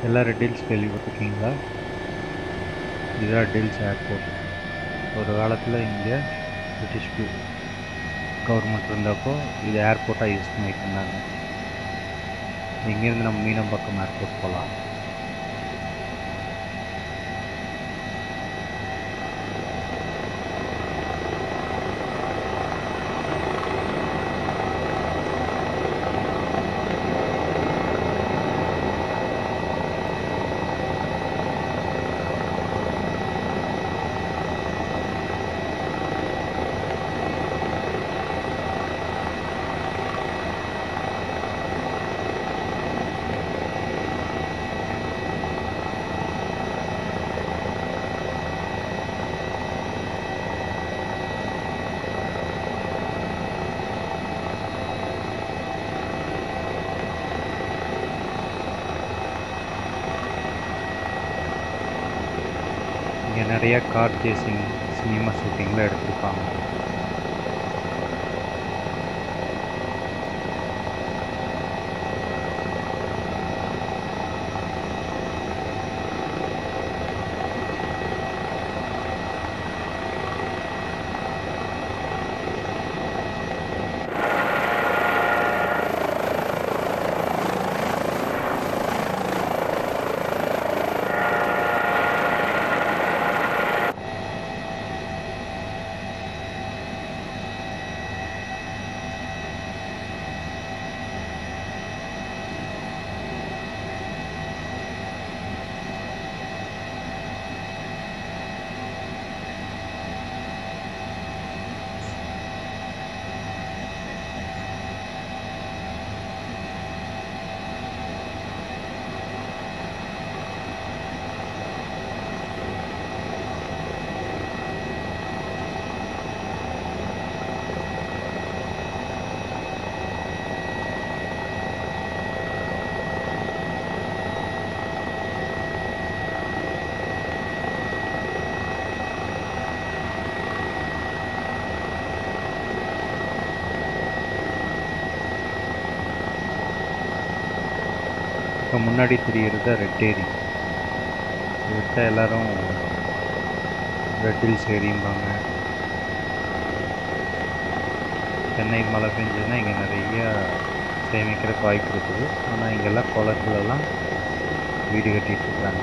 எல்லாம் red hills கேள்விப்பட்டிருக்கீங்களா இதுதான் டெல்ஸ் ஏர்போர்ட் ஒரு காலத்தில் இங்கே பிரிட்டிஷ் கவர்மெண்ட் இருந்தப்போ இது ஏர்போர்ட்டாக யூஸ் பண்ணிட்டு இருந்தாங்க இங்கேருந்து நம்ம மீனம்பாக்கம் ஏர்போர்ட் போகலாம் இங்கே நிறைய கார் சேசிங் சினிமா ஷூட்டிங்லாம் எடுத்திருப்பாங்க இப்போ முன்னாடி தெரிகிறது ரெட் ஏரி விட்ட எல்லாரும் ரெட் ஹில்ஸ் ஏரியும்பாங்க சென்னை மழை பெஞ்சதுன்னா இங்கே நிறைய சேமிக்கிறதுக்கு வாய்ப்பு இருக்குது ஆனால் இங்கெல்லாம் குளத்துலலாம் வீடு கட்டிட்டு இருக்காங்க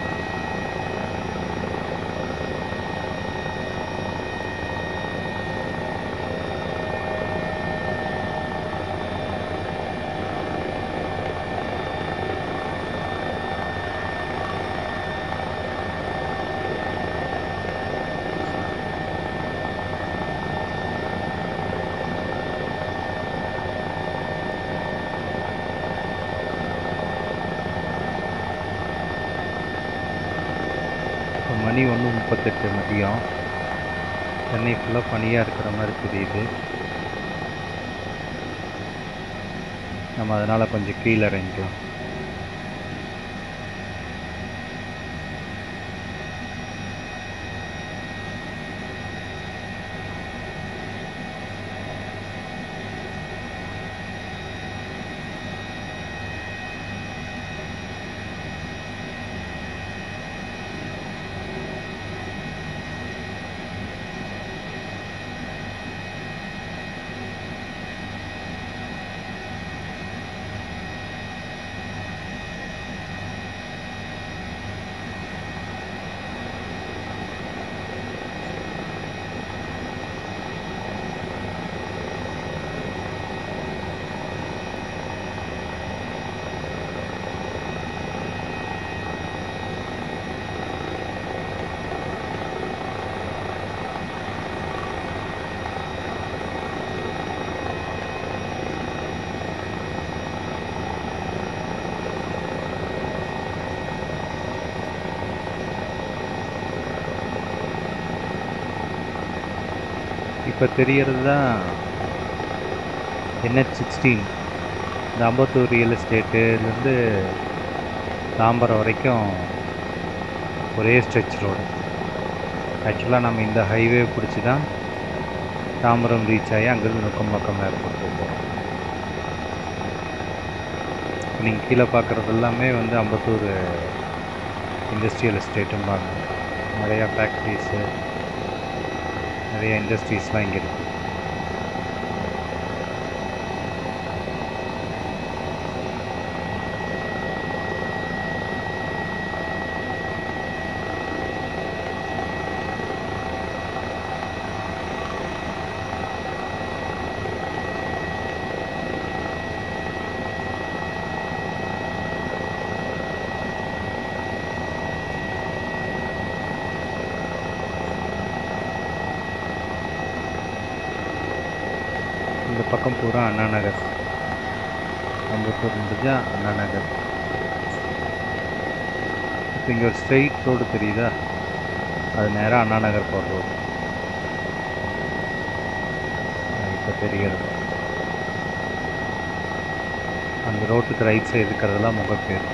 இப்போ மணி ஒன்று முப்பத்தெட்டு மதியம் சென்னை ஃபுல்லாக பனியாக இருக்கிற மாதிரி தெரியுது நம்ம அதனால் கொஞ்சம் கீழே இறங்கிக்கலாம் இப்போ தெரியறது தான் என்ஹெச் சிக்ஸ்டீன் இந்த அம்பத்தூர் ரியல் எஸ்டேட்டுலேருந்து தாம்பரம் வரைக்கும் ஒரே ஸ்ட்ரெச் ரோடு ஆக்சுவலாக நம்ம இந்த ஹைவே பிடிச்சி தான் தாம்பரம் ரீச் ஆகி அங்கேருந்து நுக்கம்பாக்கம் ஏர்போர்ட் போகிறோம் நீங்கள் கீழே பார்க்குறது எல்லாமே வந்து அம்பத்தூர் இண்டஸ்ட்ரியல் எஸ்டேட்டும்பாங்க நிறையா ஃபேக்ட்ரிஸு நிறைய இண்டஸ்ட்ரீஸ்லாம் இங்கே இருக்குது இந்த பக்கம் பூரா அண்ணா நகர் அம்பத்தூர் முடிஞ்சா அண்ணா நகர் இப்போ இங்கே ஒரு ஸ்ட்ரெயிட் ரோடு தெரியுதா அது நேராக அண்ணா நகர் போகிற ரோடு இப்போ தெரிகிறது அந்த ரோட்டுக்கு ரைட் சைடு இருக்கிறதெல்லாம் முகப்பேர்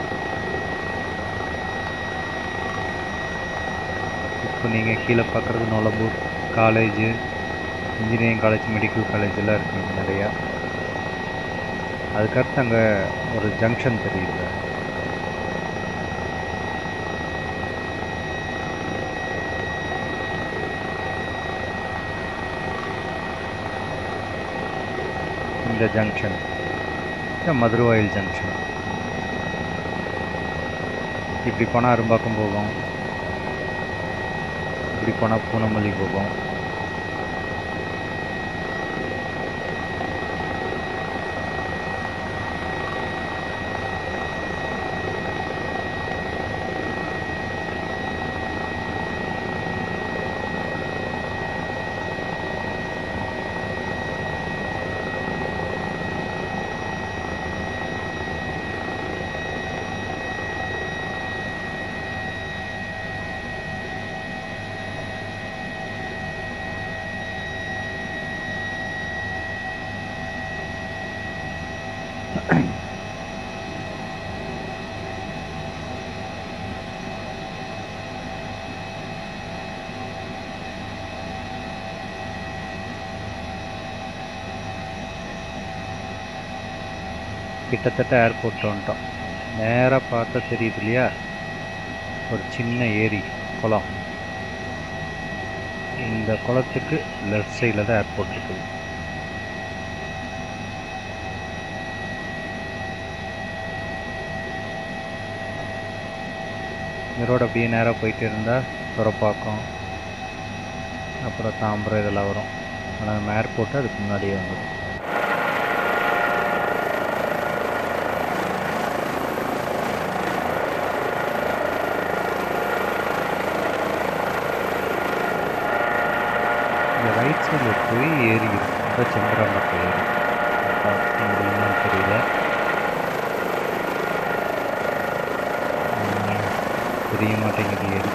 இப்போ நீங்கள் கீழே பார்க்குறது Nolambur college engineering college medical college எல்லாம் இருக்குங்க நிறையா அதுக்கடுத்து அங்கே ஒரு ஜங்ஷன் தெரியுது இந்த ஜங்ஷன் மதுரவாயில் ஜங்ஷன் இப்படி போனால் அரும்பாக்கம் போகும் இப்படி போனால் பூனமல்லி போகும் கிட்டத்தட்ட ஏர்போர்ட் வந்துட்டோம் நேராக பார்த்தா தெரியுது இல்லையா ஒரு சின்ன ஏரி குளம் இந்த குளத்துக்கு லெஃப்ட் சைடில் தான் ஏர்போர்ட் இருக்குது இந்த ரோடு அப்படியே நேராக போயிட்டு இருந்தால் துறப்பாக்கம் அப்புறம் தாம்பரம் இதெல்லாம் வரும் ஆனால் நம்ம ஏர்போர்ட்டு அதுக்கு முன்னாடியே வந்துடும் இந்த ரைட் சைடில் போய் ஏறி இருக்கும் அதான் செம்பராம்பட்டு ஏரி அப்பா உங்களுக்கு என்னன்னு தெரியல உம், தெரிய மாட்டேங்குது ஏரி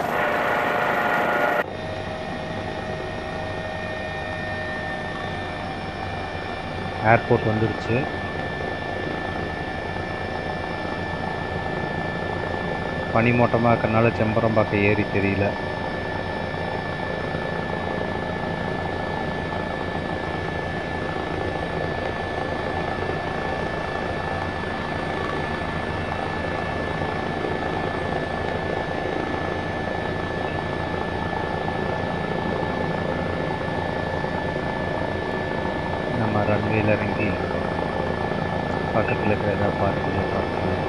ஏர்போர்ட் வந்துருச்சு பனிமூட்டமாக இருக்கறனால செம்பரம்பாக்கம் ஏரி தெரியல நம்ம ரன்வேல இறங்கி பக்கத்தில் இருக்கிற ஏதாவது பார்க்கில் பார்க்கலாம்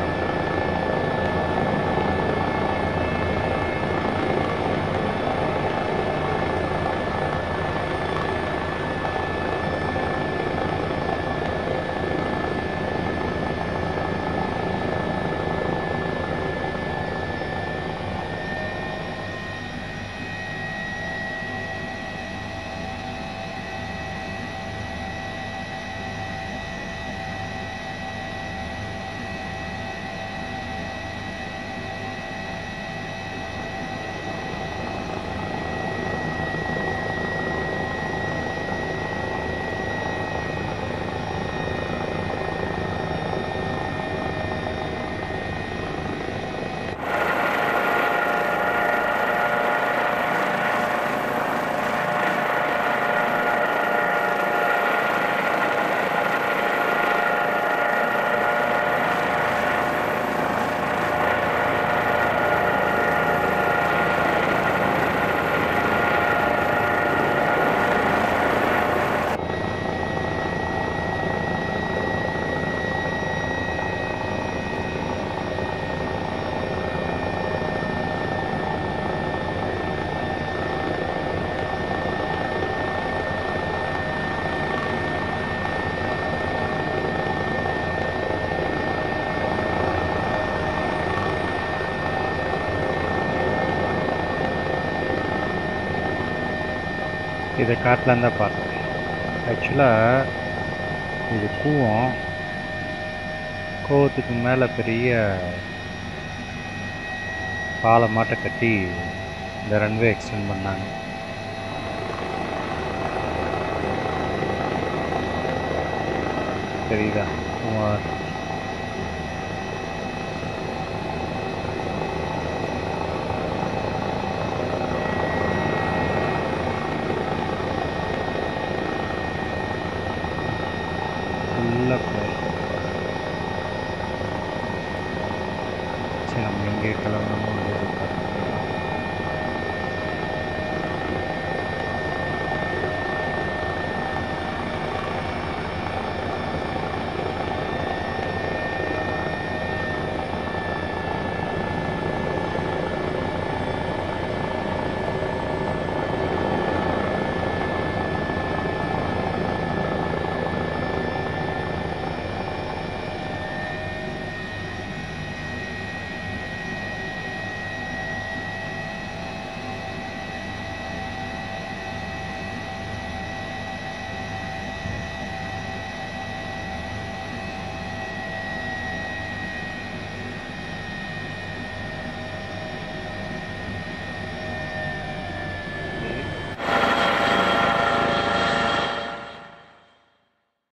இதை காட்டலாம் தான் பார்த்தேன் ஆக்சுவலாக இது கூவம் கூவத்துக்கு மேலே பெரிய பாலமாட்ட கட்டி இந்த ரன்வே எக்ஸ்டெண்ட் பண்ணாங்க தெரியுதா உங்க- ஃபுல்லாக சரி நம்ம எங்கே கிளம்பணும்